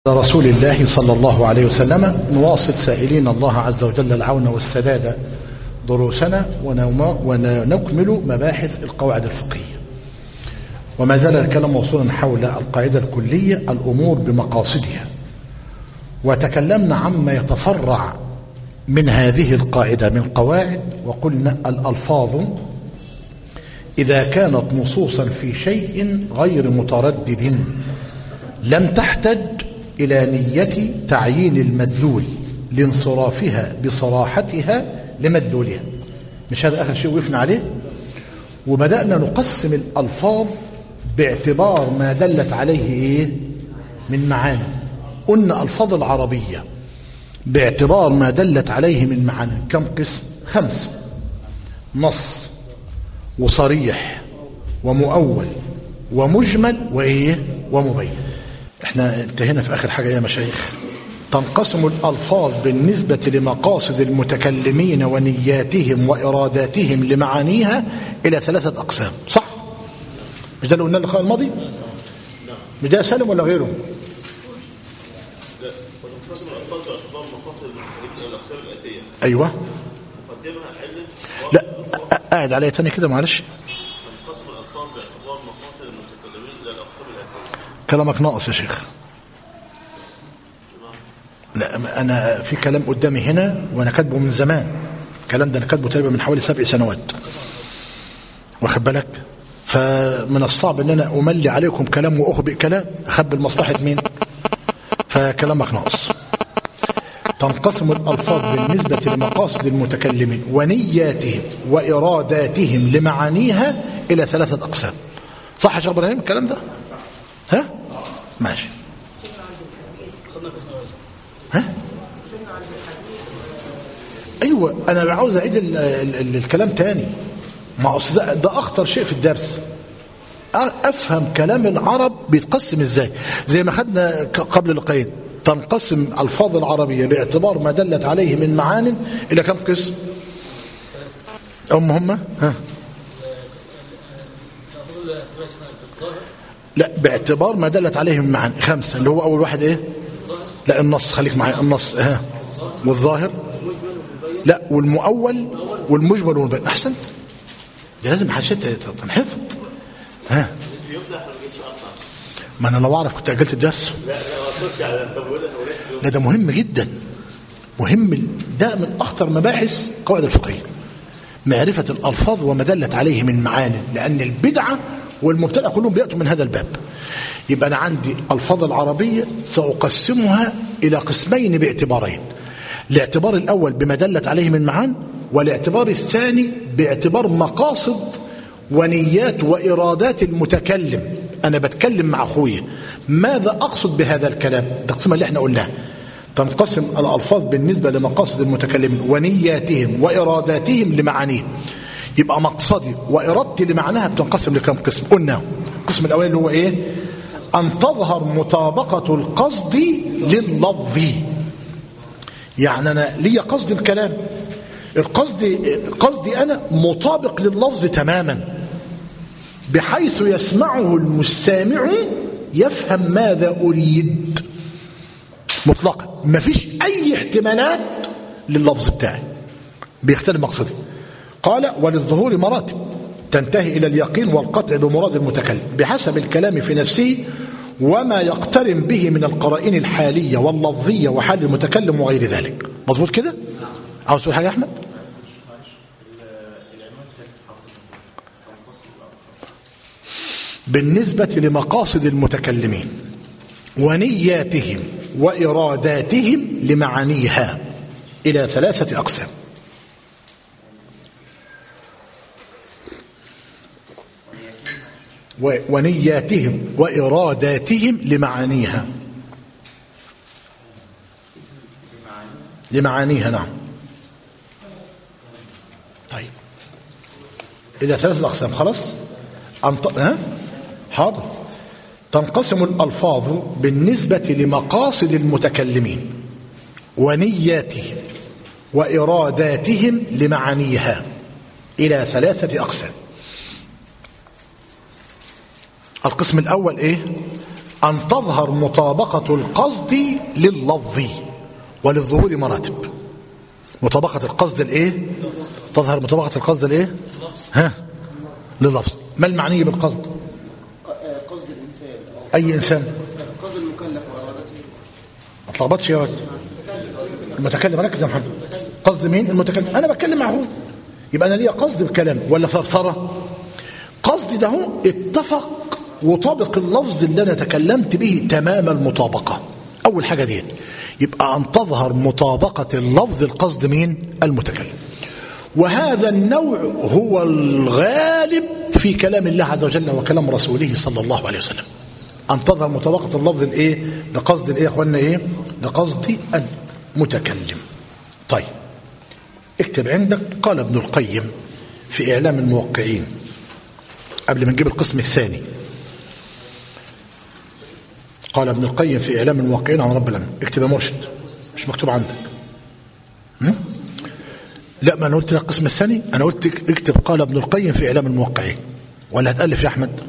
رسول الله صلى الله عليه وسلم نواصل سائلين الله عز وجل العون والسداد دروسنا ونكمل مباحث القواعد الفقهية وما زال الكلام موصولا حول القاعدة الكلية الأمور بمقاصدها وتكلمنا عما يتفرع من هذه القاعدة من قواعد وقلنا الألفاظ إذا كانت نصوصا في شيء غير متردد لم تحتج إلى نية تعيين المدلول لانصرافها بصراحتها لمدلولها مش هذا آخر شيء وقفنا عليه وبدأنا نقسم الألفاظ باعتبار ما دلت عليه إيه من معاني قلنا ألفاظ العربية باعتبار ما دلت عليه من معاني كم قسم خمسة نص وصريح ومؤول ومجمل وإيه ومبين احنا انتهينا في اخر حاجه يا مشايخ تنقسم الالفاظ بالنسبه لمقاصد المتكلمين ونياتهم واراداتهم لمعانيها الى ثلاثه اقسام صح مش ده اللي قلنا اللقاء الماضي مش ده سالم ولا غيره ايوه لا قاعد عليا تاني كده معلش كلامك ناقص يا شيخ لا انا في كلام قدامي هنا وانا كاتبه من زمان الكلام ده انا كاتبه تقريبا من حوالي سبع سنوات واخد بالك فمن الصعب ان انا املي عليكم كلام واخبئ كلام اخبي لمصلحه مين فكلامك ناقص تنقسم الالفاظ بالنسبه لمقاصد المتكلمين ونياتهم واراداتهم لمعانيها الى ثلاثه اقسام صح يا شيخ ابراهيم الكلام ده ها ماشي ها ايوه انا عاوز اعيد ال ال الكلام تاني ما اصل ده, ده اخطر شيء في الدرس افهم كلام العرب بيتقسم ازاي زي ما خدنا قبل لقين تنقسم الفاظ العربيه باعتبار ما دلت عليه من معان الى كم قسم هم هم ها لا باعتبار ما دلت عليه من معاني خمسة اللي هو أول واحد إيه لا النص خليك معايا النص ها والظاهر لا والمؤول والمجمل والمبين أحسنت دي لازم حاجات تنحفظ ها ما أنا لو أعرف كنت أجلت الدرس لا ده مهم جدا مهم ده من أخطر مباحث قواعد الفقهية معرفة الألفاظ وما دلت عليه من معاني لأن البدعة والمبتدع كلهم بيأتوا من هذا الباب يبقى أنا عندي الفاظ العربية سأقسمها إلى قسمين باعتبارين الاعتبار الأول بما دلت عليه من معان والاعتبار الثاني باعتبار مقاصد ونيات وإرادات المتكلم أنا بتكلم مع أخويا ماذا أقصد بهذا الكلام ده القسمة اللي احنا قلناها تنقسم الألفاظ بالنسبة لمقاصد المتكلمين ونياتهم وإراداتهم لمعانيهم يبقى مقصدي وإرادتي لمعناها بتنقسم لكم قسم قلنا القسم الأول اللي هو إيه أن تظهر مطابقة القصد لللفظ يعني أنا لي قصد الكلام القصد قصدي أنا مطابق لللفظ تماما بحيث يسمعه المستمع يفهم ماذا أريد مطلقا ما فيش أي احتمالات لللفظ بتاعي بيختلف مقصدي قال وللظهور مراتب تنتهي إلى اليقين والقطع بمراد المتكلم بحسب الكلام في نفسه وما يقترن به من القرائن الحالية واللفظية وحال المتكلم وغير ذلك مظبوط كده عاوز تقول حاجة يا أحمد بالنسبة لمقاصد المتكلمين ونياتهم وإراداتهم لمعانيها إلى ثلاثة أقسام ونياتهم وإراداتهم لمعانيها لمعانيها نعم طيب إلى ثلاثة أقسام خلاص أنط... ها؟ حاضر تنقسم الألفاظ بالنسبة لمقاصد المتكلمين ونياتهم وإراداتهم لمعانيها إلى ثلاثة أقسام القسم الأول إيه أن تظهر مطابقة القصد لللفظ وللظهور مراتب مطابقة القصد الايه تظهر مطابقة القصد الايه ها لللفظ ما المعني بالقصد قصد الإنسان اي انسان قصد المكلف وإرادته ما تلخبطش يا واد المتكلم ركز يا محمد قصد مين المتكلم انا بتكلم مع هو يبقى انا ليا قصد بالكلام ولا ثرثره قصدي ده هو اتفق وطابق اللفظ اللي انا تكلمت به تمام المطابقه اول حاجه ديت يبقى ان تظهر مطابقه اللفظ القصد مين المتكلم وهذا النوع هو الغالب في كلام الله عز وجل وكلام رسوله صلى الله عليه وسلم أن تظهر مطابقة اللفظ الإيه لقصد الإيه يا أخوانا إيه لقصد المتكلم طيب اكتب عندك قال ابن القيم في إعلام الموقعين قبل ما نجيب القسم الثاني قال ابن القيم في إعلام الموقعين عن رب العالمين اكتب يا مرشد مش مكتوب عندك هم؟ لا ما انا قلت لك القسم الثاني انا قلت اكتب قال ابن القيم في اعلام الموقعين ولا هتالف يا احمد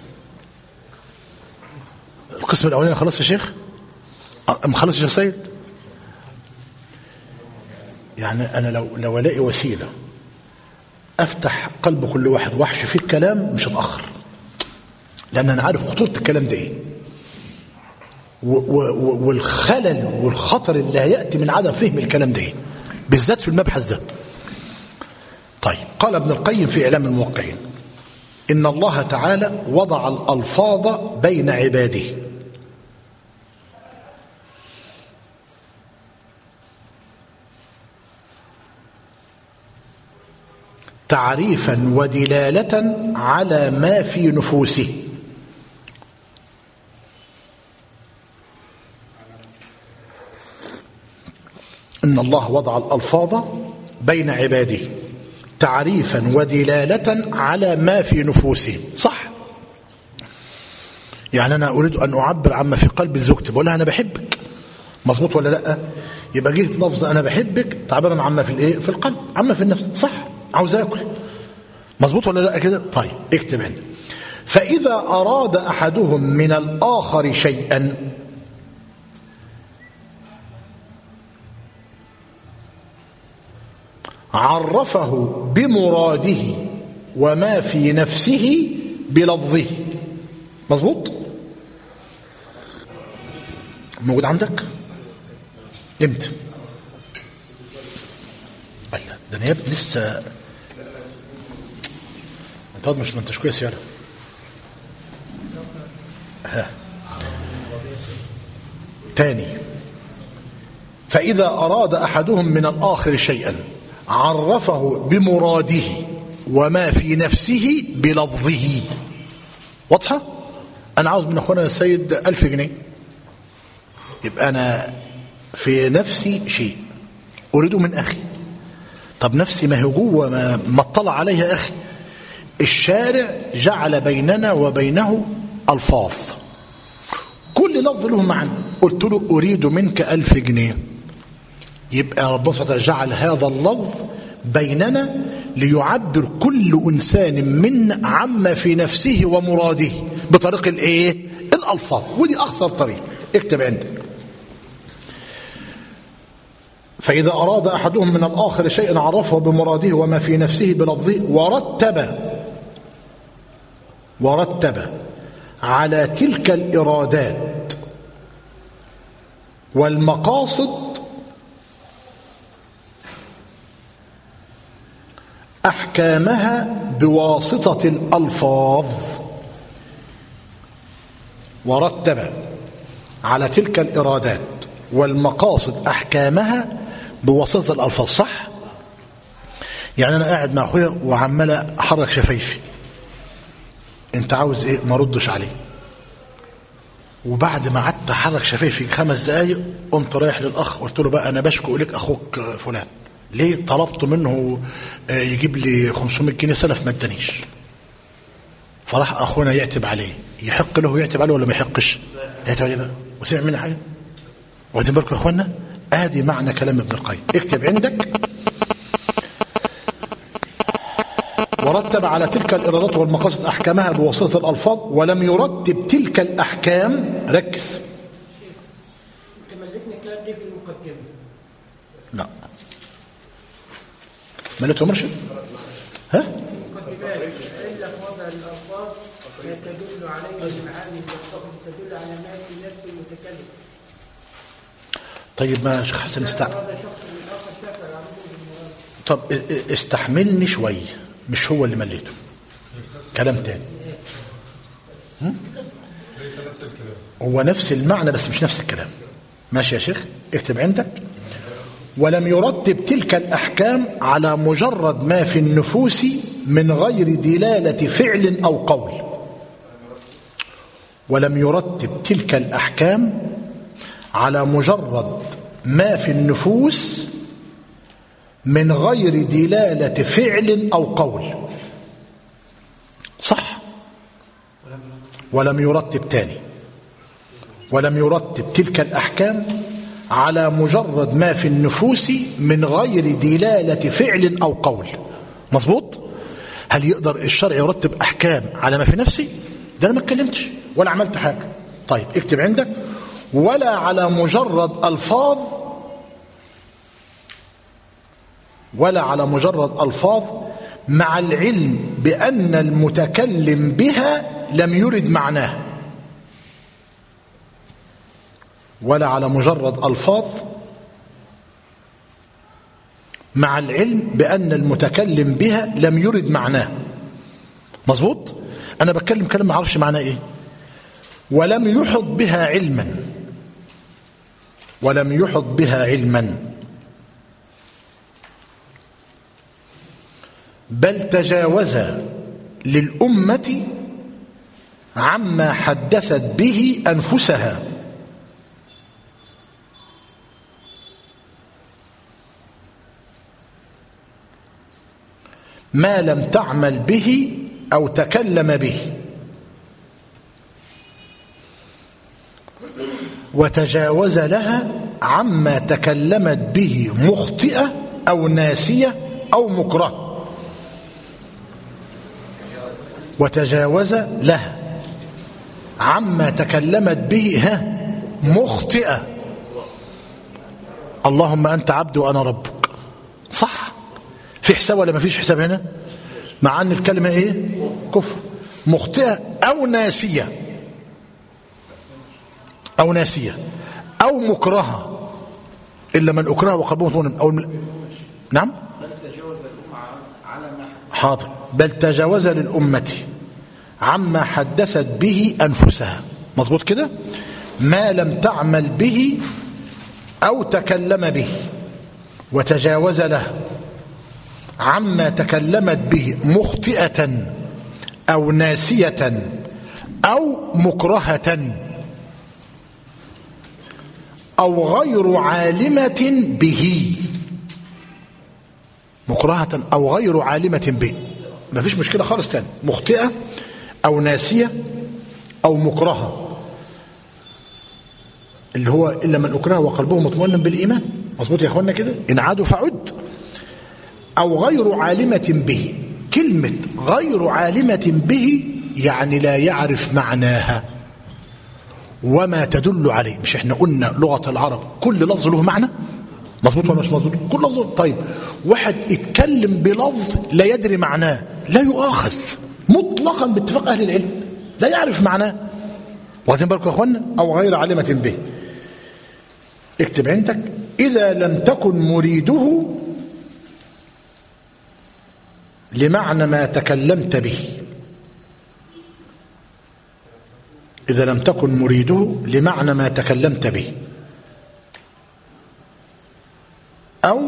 القسم الاولاني خلاص يا شيخ أم خلاص يا شيخ سيد يعني انا لو لو الاقي وسيله افتح قلب كل واحد واحش فيه الكلام مش هتاخر لان انا عارف خطوره الكلام ده ايه و- و- و- والخلل والخطر اللي هياتي من عدم فهم الكلام ده ايه بالذات في المبحث ده طيب قال ابن القيم في إعلام الموقعين إن الله تعالى وضع الألفاظ بين عباده تعريفا ودلالة على ما في نفوسه إن الله وضع الألفاظ بين عباده تعريفا ودلالة على ما في نفوسهم صح يعني أنا أريد أن أعبر عما في قلب زوجتي بقول لها أنا بحبك مظبوط ولا لا يبقى جيت لفظ أنا بحبك تعبيرا عما في الإيه في القلب عما في النفس صح عاوز أكل مظبوط ولا لا كده طيب اكتب عندي فإذا أراد أحدهم من الآخر شيئا عرفه بمراده وما في نفسه بلفظه مظبوط موجود عندك امتى الله ده انا يا ابني لسه انت مش ما انتش كويس يالا ها تاني فإذا أراد أحدهم من الآخر شيئا عرفه بمراده وما في نفسه بلفظه واضحة؟ أنا عاوز من أخوانا السيد ألف جنيه يبقى أنا في نفسي شيء أريده من أخي طب نفسي ما هي جوه ما, ما اطلع عليها أخي الشارع جعل بيننا وبينه ألفاظ كل لفظ له معنى قلت له أريد منك ألف جنيه يبقى ربنا سبحانه وتعالى جعل هذا اللفظ بيننا ليعبر كل انسان منا عما في نفسه ومراده بطريق الايه الالفاظ ودي اخطر طريق اكتب عندك فاذا اراد احدهم من الاخر شيئا عرفه بمراده وما في نفسه بلفظه ورتب ورتب على تلك الارادات والمقاصد احكامها بواسطه الالفاظ ورتب على تلك الارادات والمقاصد احكامها بواسطه الالفاظ صح يعني انا قاعد مع اخويا وعمال احرك شفايفي انت عاوز ايه ما ردش عليه وبعد ما قعدت احرك شفايفي خمس دقايق قمت رايح للاخ قلت له بقى انا بشكو اليك اخوك فلان ليه طلبت منه يجيب لي 500 جنيه سلف ما ادانيش فراح اخونا يعتب عليه يحق له يعتب عليه ولا ما يحقش يعتب عليه بقى وسمع مني حاجه واخدين بالكم يا اخوانا ادي معنى كلام ابن القيم اكتب عندك رتب على تلك الإرادات والمقاصد أحكامها بواسطة الألفاظ ولم يرتب تلك الأحكام ركز انت ملكنا الكلام ده في المقدمه لا ملته مرشد ها مقدمات الا في وضع الالفاظ ما تدل عليه المعاني المختصره تدل على ما في نفس المتكلم طيب ما شيخ حسن استع... هذا شخص من اخر شافع يعرفه بالمراد طب ا- ا- استحملني شوية مش هو اللي مليته كلام تاني هم؟ هو نفس المعنى بس مش نفس الكلام ماشي يا شيخ اكتب عندك ولم يرتب تلك الأحكام على مجرد ما في النفوس من غير دلالة فعل أو قول ولم يرتب تلك الأحكام على مجرد ما في النفوس من غير دلالة فعل أو قول صح ولم يرتب تاني ولم يرتب تلك الأحكام على مجرد ما في النفوس من غير دلالة فعل أو قول مظبوط هل يقدر الشرع يرتب أحكام على ما في نفسي ده أنا ما اتكلمتش ولا عملت حاجة طيب اكتب عندك ولا على مجرد ألفاظ ولا على مجرد ألفاظ مع العلم بأن المتكلم بها لم يرد معناه ولا على مجرد ألفاظ مع العلم بأن المتكلم بها لم يرد معناه مظبوط أنا بتكلم كلام ما أعرفش معناه إيه ولم يحط بها علما ولم يحط بها علما بل تجاوز للأمة عما حدثت به أنفسها ما لم تعمل به أو تكلم به وتجاوز لها عما تكلمت به مخطئة أو ناسية أو مكره وتجاوز لها عما تكلمت به ها مخطئة اللهم أنت عبد وأنا ربك صح في حساب ولا ما فيش حساب هنا مع أن الكلمة إيه كفر مخطئة أو ناسية أو ناسية أو مكرهة إلا من أكره وقلبه مطمئن أو الم... نعم حاضر بل تجاوز للأمة عما حدثت به أنفسها مظبوط كده ما لم تعمل به أو تكلم به وتجاوز له عما تكلمت به مخطئة أو ناسية أو مكرهة أو غير عالمة به مكرهة أو غير عالمة به ما فيش مشكلة خالص تاني مخطئة أو ناسية أو مكرهة اللي هو إلا من أكره وقلبه مطمئن بالإيمان مظبوط يا أخوانا كده إن عادوا فعد أو غير عالمة به كلمة غير عالمة به يعني لا يعرف معناها وما تدل عليه مش احنا قلنا لغة العرب كل لفظ له معنى مظبوط ولا مش مظبوط كل لفظ طيب واحد اتكلم بلفظ لا يدري معناه لا يؤاخذ مطلقا باتفاق اهل العلم لا يعرف معناه واخدين بالكم يا اخوانا او غير عالمة به اكتب عندك اذا لم تكن مريده لمعنى ما تكلمت به إذا لم تكن مريده لمعنى ما تكلمت به أو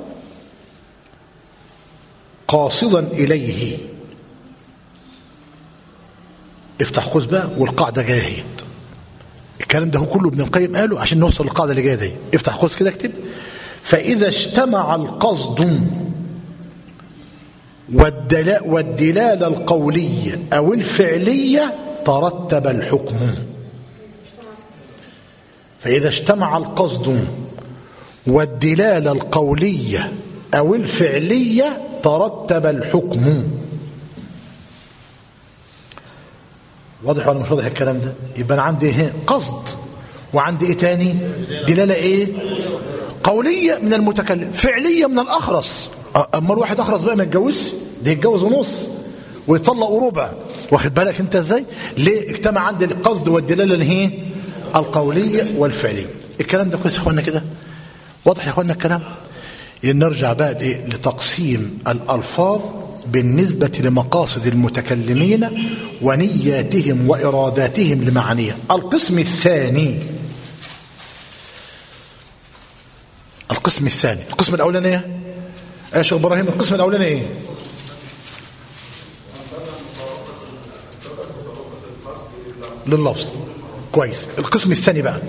قاصدا إليه افتح قوس بقى والقاعدة جاهد الكلام ده هو كله ابن القيم قاله عشان نوصل للقاعدة اللي جاية دي افتح قوس كده اكتب فإذا اجتمع القصد والدلاء والدلالة القولية أو الفعلية ترتب الحكم فإذا اجتمع القصد والدلالة القولية أو الفعلية ترتب الحكم واضح ولا مش واضح الكلام ده يبقى انا عندي ايه قصد وعندي ايه تاني دلاله ايه قوليه من المتكلم فعليه من الاخرس أ- اما الواحد اخرس بقى ما يتجوزش ده يتجوز ونص ويطلق ربع واخد بالك انت ازاي ليه اجتمع عندي القصد والدلاله اللي هي القوليه والفعليه الكلام ده كويس يا اخوانا كده واضح يا اخوانا الكلام نرجع بقى لإيه؟ لتقسيم الألفاظ بالنسبة لمقاصد المتكلمين ونياتهم وإراداتهم لمعانيها القسم الثاني القسم الثاني القسم الأولاني إيه؟ يا شيخ إبراهيم القسم الأولاني إيه؟ لللفظ كويس القسم الثاني بقى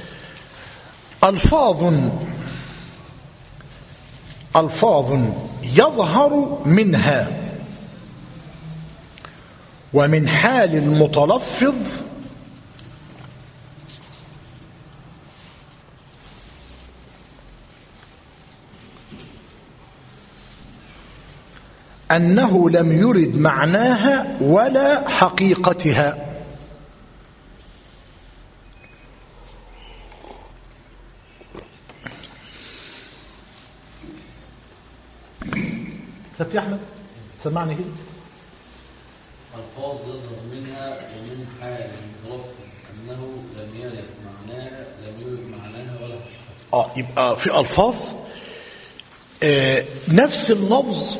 ألفاظ ألفاظ يظهر منها ومن حال المتلفظ أنه لم يرد معناها ولا حقيقتها سبت يا أحمد سمعني كده ألفاظ يظهر منها ومن حال المتلفظ أنه لم يرد معناها لم يرد معناها ولا حقيقتها اه يبقى في الفاظ آه نفس اللفظ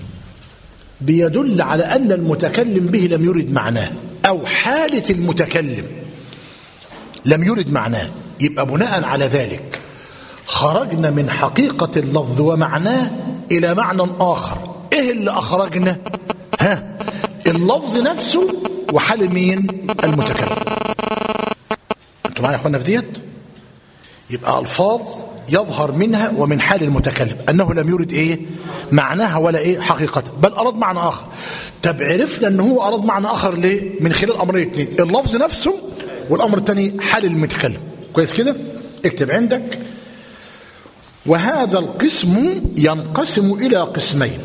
بيدل على ان المتكلم به لم يرد معناه او حاله المتكلم لم يرد معناه يبقى بناء على ذلك خرجنا من حقيقه اللفظ ومعناه الى معنى اخر ايه اللي اخرجنا ها اللفظ نفسه وحال مين المتكلم انتوا معايا يا اخوانا في ديت يبقى ألفاظ يظهر منها ومن حال المتكلم أنه لم يرد إيه معناها ولا إيه حقيقته بل أراد معنى آخر طب عرفنا أنه هو أراد معنى آخر ليه من خلال أمرين اثنين اللفظ نفسه والأمر الثاني حال المتكلم كويس كده اكتب عندك وهذا القسم ينقسم إلى قسمين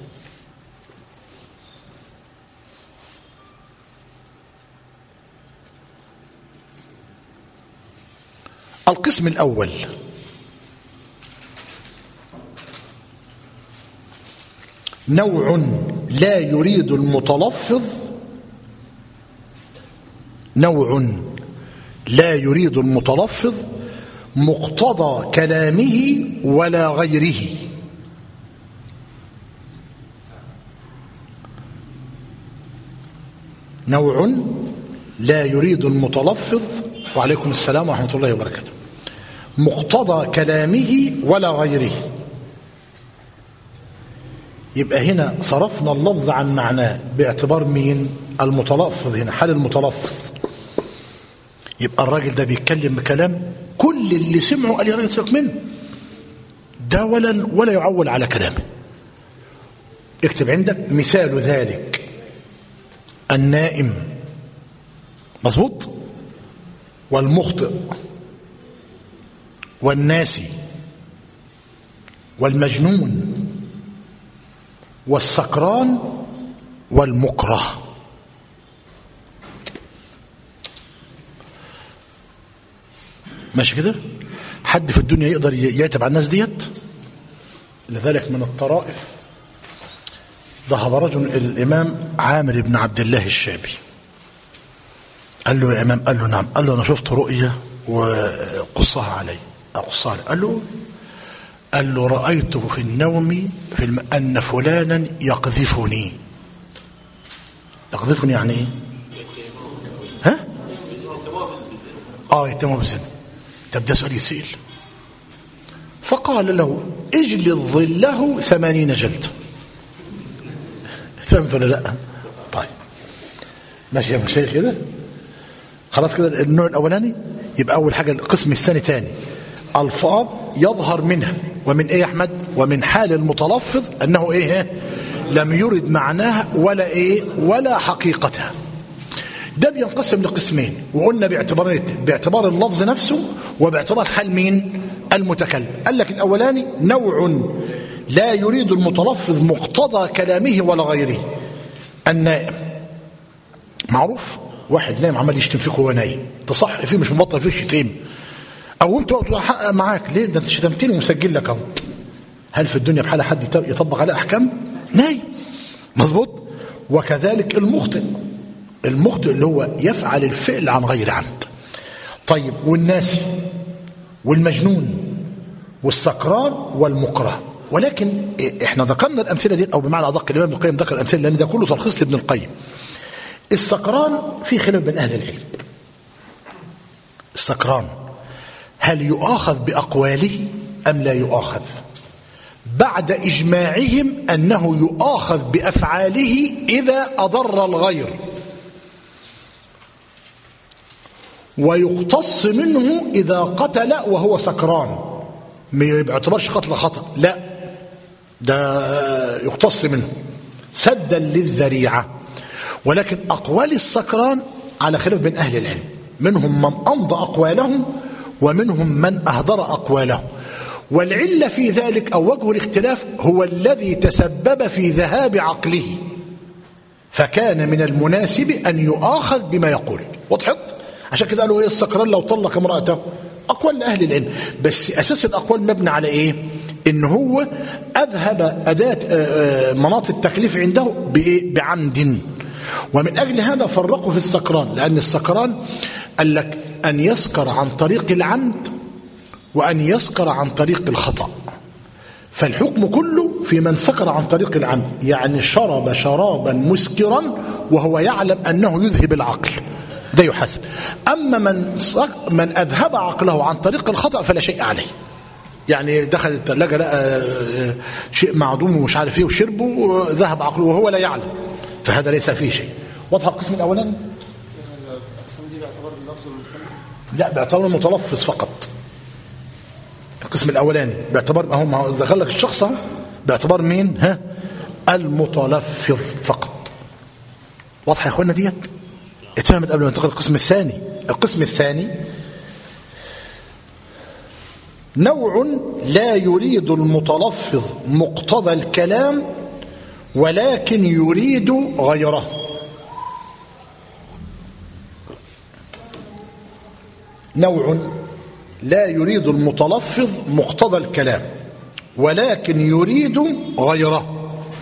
القسم الأول نوع لا يريد المتلفظ نوع لا يريد المتلفظ مقتضى كلامه ولا غيره نوع لا يريد المتلفظ وعليكم السلام ورحمة الله وبركاته مقتضى كلامه ولا غيره يبقى هنا صرفنا اللفظ عن معناه باعتبار مين المتلفظ هنا حال المتلفظ يبقى الراجل ده بيتكلم بكلام كل اللي سمعه قال يا راجل سيبك منه ده ولا ولا يعول على كلامه اكتب عندك مثال ذلك النائم مظبوط والمخطئ والناسي والمجنون والسكران والمكره ماشي كده حد في الدنيا يقدر يعتب على الناس ديت لذلك من الطرائف ذهب رجل الى الامام عامر بن عبد الله الشعبي قال له يا امام قال له نعم قال له انا شفت رؤيه وقصها علي اقصها علي قال له قال له رايته في النوم في الم... ان فلانا يقذفني يقذفني يعني ايه ها اه يتم بالزنا طب ده سؤال يسأل فقال له اجلد ظله ثمانين جلد فهمت ولا لا طيب ماشي يا مشايخ كده خلاص كده النوع الاولاني يبقى اول حاجه القسم الثاني ثاني الفاظ يظهر منها ومن ايه يا احمد ومن حال المتلفظ انه ايه لم يرد معناها ولا ايه ولا حقيقتها ده بينقسم لقسمين وقلنا باعتبار باعتبار اللفظ نفسه وباعتبار حال مين المتكلم قال لك الاولاني نوع لا يريد المتلفظ مقتضى كلامه ولا غيره النائم معروف واحد نايم عمال يشتم فيك وهو نايم تصح فيه مش مبطل فيه شتيم قومت وقت حقق معاك ليه ده انت شتمتني ومسجل لك اهو هل في الدنيا بحال حد يط- يطبق عليه احكام نايم مظبوط وكذلك المخطئ المخطئ اللي هو يفعل الفعل عن غير عمد طيب والناسي والمجنون والسكران والمكره ولكن إيه، احنا ذكرنا الامثله دي او بمعنى ادق الامام ابن القيم ذكر الامثله لان ده كله تلخيص لابن القيم السكران في خلاف بين اهل العلم السكران هل يؤاخذ باقواله ام لا يؤاخذ بعد اجماعهم انه يؤاخذ بافعاله اذا اضر الغير ويقتص منه اذا قتل وهو سكران ما بيعتبرش قتل خطا لا ده يقتص منه سدا للذريعه ولكن اقوال السكران على خلاف بين اهل العلم منهم من امضى اقوالهم ومنهم من اهدر اقوالهم والعله في ذلك او وجه الاختلاف هو الذي تسبب في ذهاب عقله فكان من المناسب ان يؤاخذ بما يقول وضحت عشان كده قالوا ايه السكران لو طلق امراته اقوال لاهل العلم بس اساس الاقوال مبني على ايه ان هو اذهب اداه آه، آه، مناط التكليف عنده بايه بعمد ومن اجل هذا فرقوا في السكران لان السكران قال لك ان يسكر عن طريق العمد وان يسكر عن طريق الخطأ فالحكم كله في من سكر عن طريق العمد يعني شرب شرابا مسكرا وهو يعلم أنه يذهب العقل ده يحاسب أما من, سك- من أذهب عقله عن طريق الخطأ فلا شيء عليه يعني دخل الثلاجة لقى آه، شيء معدوم ومش عارف ايه وشربه ذهب عقله وهو لا يعلم فهذا ليس فيه شيء واضح القسم الأولاني؟ الأقسام دي باعتبار اللفظ المتكلم لا باعتبار المتلفظ فقط القسم الاولاني باعتبار ما هو ما هو دخل لك الشخص أهو، باعتبار مين ها المتلفظ فقط واضحه يا اخوانا ديت اتفهمت قبل ما ننتقل القسم الثاني القسم الثاني نوع لا يريد المتلفظ مقتضى الكلام ولكن يريد غيره نوع لا يريد المتلفظ مقتضى الكلام ولكن يريد غيره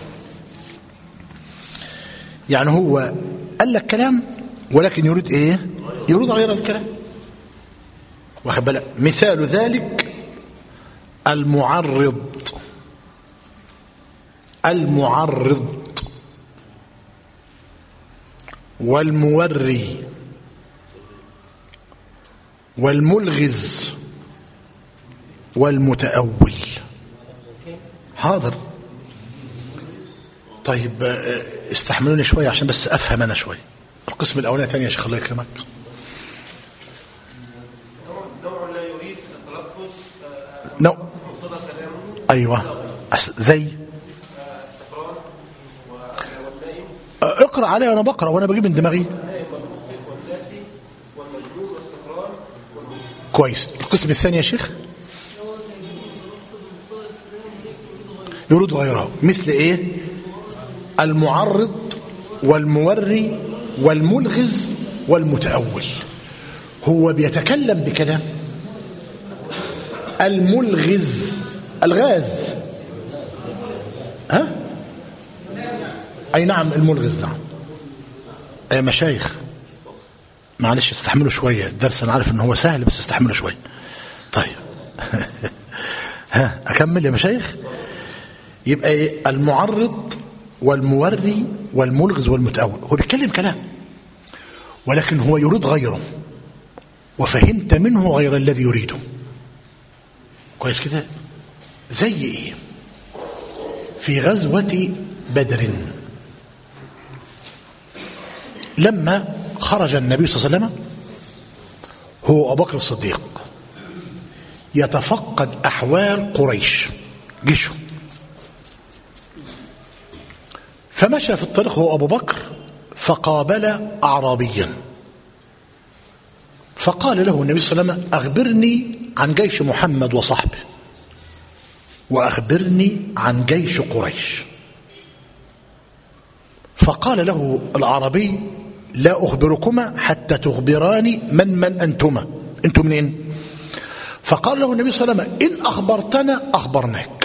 يعني هو قال لك كلام ولكن يريد ايه يريد غير الكلام واخد بالك مثال ذلك المعرض المعرض والموري والملغز والمتأول حاضر طيب آه، استحملوني شوية عشان بس أفهم أنا شوية القسم الأولاني تاني يا شيخ الله يكرمك نوع لا يريد التلفظ نو مقتضى كلامه أيوة أس- زي السكران والنائم آه، اقرأ علي وأنا بقرأ وأنا بجيب من دماغي والمخطئ والناسي والمجنون والسكران كويس القسم الثاني يا شيخ يريد غيره مثل ايه المعرض والموري والملغز والمتأول هو بيتكلم بكلام الملغز الغاز ها اي نعم الملغز نعم يا مشايخ معلش استحملوا شوية الدرس أنا عارف إن هو سهل بس استحملوا شوية طيب ها أكمل يا مشايخ يبقى إيه؟ المعرض والموري والملغز والمتأول هو بيتكلم كلام ولكن هو يريد غيره وفهمت منه غير الذي يريده كويس كده زي ايه في غزوة بدر لما خرج النبي صلى الله عليه وسلم هو أبو بكر الصديق يتفقد أحوال قريش جيشه فمشى في الطريق هو أبو بكر فقابل أعرابيا فقال له النبي صلى الله عليه وسلم أخبرني عن جيش محمد وصحبه وأخبرني عن جيش قريش فقال له الأعرابي لا أخبركما حتى تخبراني من من أنتما أنتم منين فقال له النبي صلى الله عليه وسلم إن أخبرتنا أخبرناك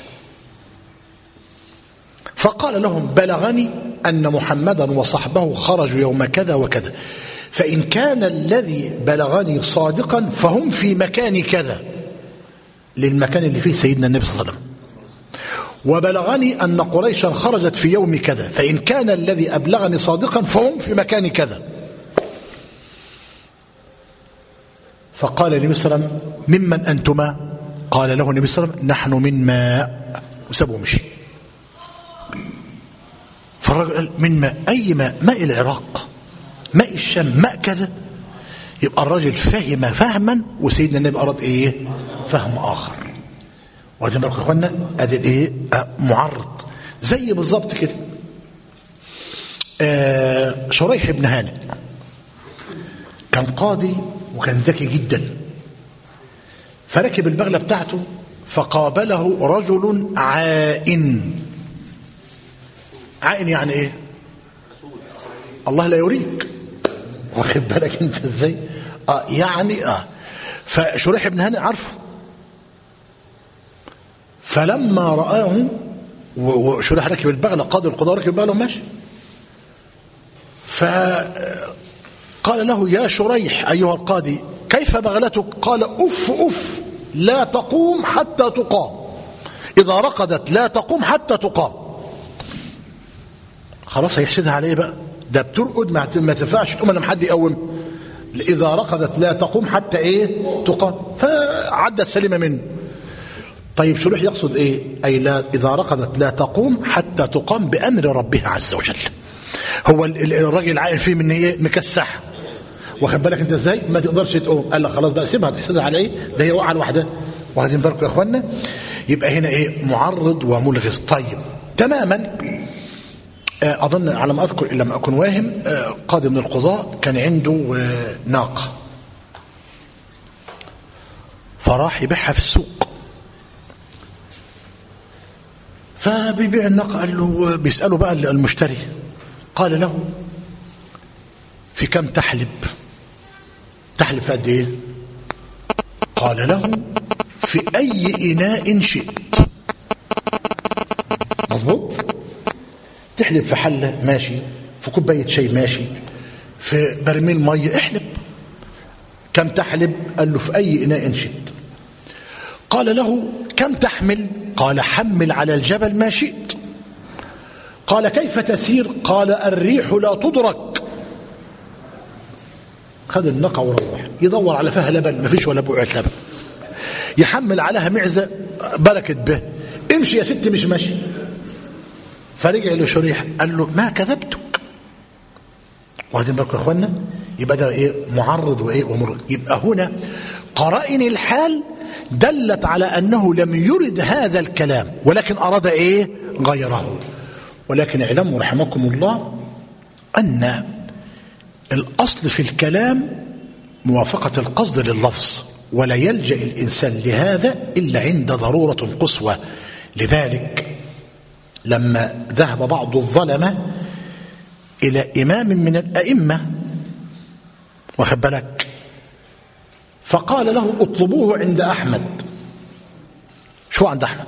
فقال لهم بلغني أن محمدا وصحبه خرجوا يوم كذا وكذا فإن كان الذي بلغني صادقا فهم في مكان كذا للمكان اللي فيه سيدنا النبي صلى الله عليه وسلم وبلغني أن قريشا خرجت في يوم كذا فإن كان الذي أبلغني صادقا فهم في مكان كذا فقال النبي صلى الله عليه وسلم ممن أنتما قال له النبي صلى الله عليه وسلم نحن من ماء وسابه مشي فالرجل قال من ماء أي ماء ماء العراق ماء الشام ماء كذا يبقى الرجل فهم فهما وسيدنا النبي أراد إيه فهم آخر واخدين بالكم يا اخوانا ادي الايه آه، معرض زي بالظبط كده آه شريح بن هانئ كان قاضي وكان ذكي جدا فركب البغله بتاعته فقابله رجل عائن عائن يعني ايه الله لا يريك واخد بالك انت ازاي اه يعني اه فشريح بن هانئ عارفه فلما رآه و- وشريح ركب البغلة قاضي القضاء ركب البغلة وماشي فقال له يا شريح أيها القاضي كيف بغلتك قال أف أف لا تقوم حتى تقام إذا رقدت لا تقوم حتى تقام خلاص هيحسدها على ايه بقى ده بترقد ما ما تنفعش تقوم لما حد يقوم اذا رقدت لا تقوم حتى ايه تقام فعدت سليمه منه طيب شريح يقصد ايه اي لا اذا رقدت لا تقوم حتى تقام بامر ربها عز وجل هو ال- ال- الراجل عاقل فيه من ايه مكسح واخد بالك انت ازاي ما تقدرش تقوم قال لك خلاص بقى سيبها تحسدها على ايه ده هي واقعه لوحدها واخدين بالكم يا اخوانا يبقى هنا ايه معرض وملغز طيب تماما آه، أظن على ما أذكر إن لم أكن واهم آه، قاضي من القضاء كان عنده آه، ناقة فراح يبيعها في السوق فبيبيع الناقة قال له بيسأله بقى المشتري قال له في كم تحلب تحلب في قد ايه قال له في أي إناء شئت مظبوط تحلب في حلة ماشي في كوباية شاي ماشي في برميل مية احلب كم تحلب قال له في أي إناء شئت قال له كم تحمل قال حمل على الجبل ما شئت قال كيف تسير قال الريح لا تدرك خد النقع وروح يدور على فيها لبن ما فيش ولا بقعة لبن يحمل عليها معزة بركة به امشي يا ست مش ماشي فرجع لشريح قال له ما كذبتك واخدين بالكم يا اخوانا يبقى ده ايه معرض وايه ومرض يبقى هنا قرائن الحال دلت على انه لم يرد هذا الكلام ولكن اراد ايه غيره ولكن اعلموا رحمكم الله ان الاصل في الكلام موافقه القصد لللفظ ولا يلجا الانسان لهذا الا عند ضروره قصوى لذلك لما ذهب بعض الظلمه الى امام من الائمه واخد بالك فقال له اطلبوه عند احمد شو عند احمد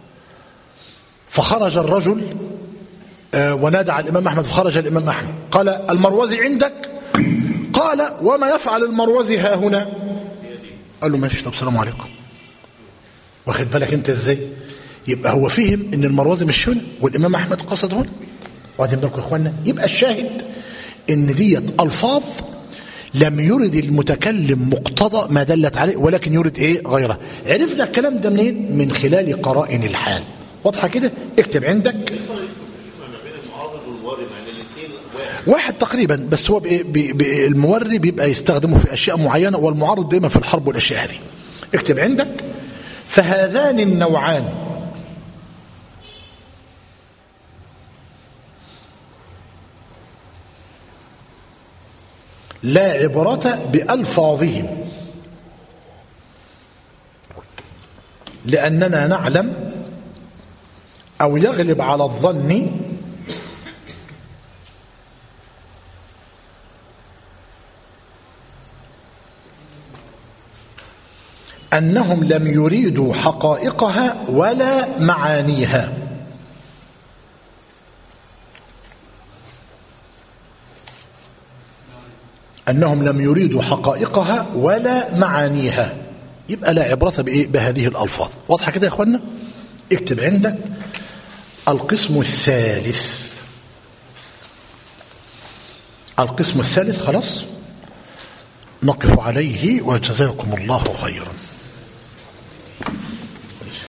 فخرج الرجل آه، ونادى على الامام احمد فخرج الامام احمد قال المروزي عندك قال وما يفعل المروزي ها هنا قال له ماشي طب السلام عليكم واخد بالك انت ازاي يبقى هو فهم ان المروزي مش هنا والامام احمد قصد هنا واخدين بالكم يا اخوانا يبقى الشاهد ان ديت الفاظ لم يرد المتكلم مقتضى ما دلت عليه ولكن يرد ايه غيره عرفنا الكلام ده منين من خلال قرائن الحال واضحه كده اكتب عندك واحد تقريبا بس هو بإيه؟ بي بي الموري بيبقى يستخدمه في اشياء معينه والمعارض دايما في الحرب والاشياء هذه اكتب عندك فهذان النوعان لا عبرة بألفاظهم لأننا نعلم أو يغلب على الظن أنهم لم يريدوا حقائقها ولا معانيها أنهم لم يريدوا حقائقها ولا معانيها يبقى لا عبرة بإيه؟ بهذه الألفاظ واضحة كده يا أخوانا اكتب عندك القسم الثالث القسم الثالث خلاص نقف عليه وجزاكم الله خيرا